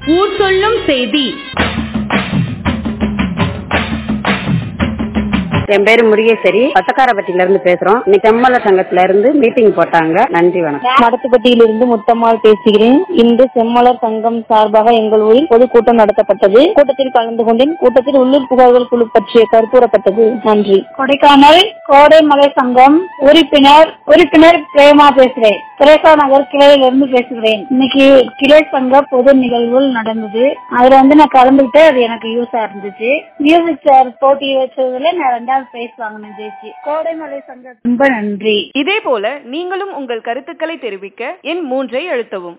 ஊர் சொல்லும் செய்தி என் பேரு முருகேஸ்வரி பட்டக்காரப்பட்டியில இருந்து பேசுறோம் இன்னைக்கு செம்மல சங்கத்துல இருந்து மீட்டிங் போட்டாங்க நன்றி வணக்கம் மடத்துப்பட்டியிலிருந்து முத்தம்மாள் பேசுகிறேன் இன்று செம்மலர் சங்கம் சார்பாக எங்கள் ஊரில் பொதுக்கூட்டம் நடத்தப்பட்டது கூட்டத்தில் கலந்து கொண்டேன் கூட்டத்தில் உள்ளூர் புகார்கள் குழு பற்றிய கருத்துரப்பட்டது நன்றி கொடைக்கானல் கோடைமலை சங்கம் உறுப்பினர் உறுப்பினர் பிரேமா பேசுறேன் திரேசா நகர் கிளையிலிருந்து பேசுகிறேன் இன்னைக்கு கிளை சங்க பொது நிகழ்வுகள் நடந்தது அதுல வந்து நான் கலந்துகிட்டு அது எனக்கு யூஸா இருந்துச்சு மியூசிக் சேர் போட்டி வச்சதுல நான் ரெண்டாவது பிரைஸ் வாங்கினேன் ஜெயிச்சு கோடைமலை சங்கம் ரொம்ப நன்றி இதே போல நீங்களும் உங்கள் கருத்துக்களை தெரிவிக்க எண் மூன்றை அழுத்தவும்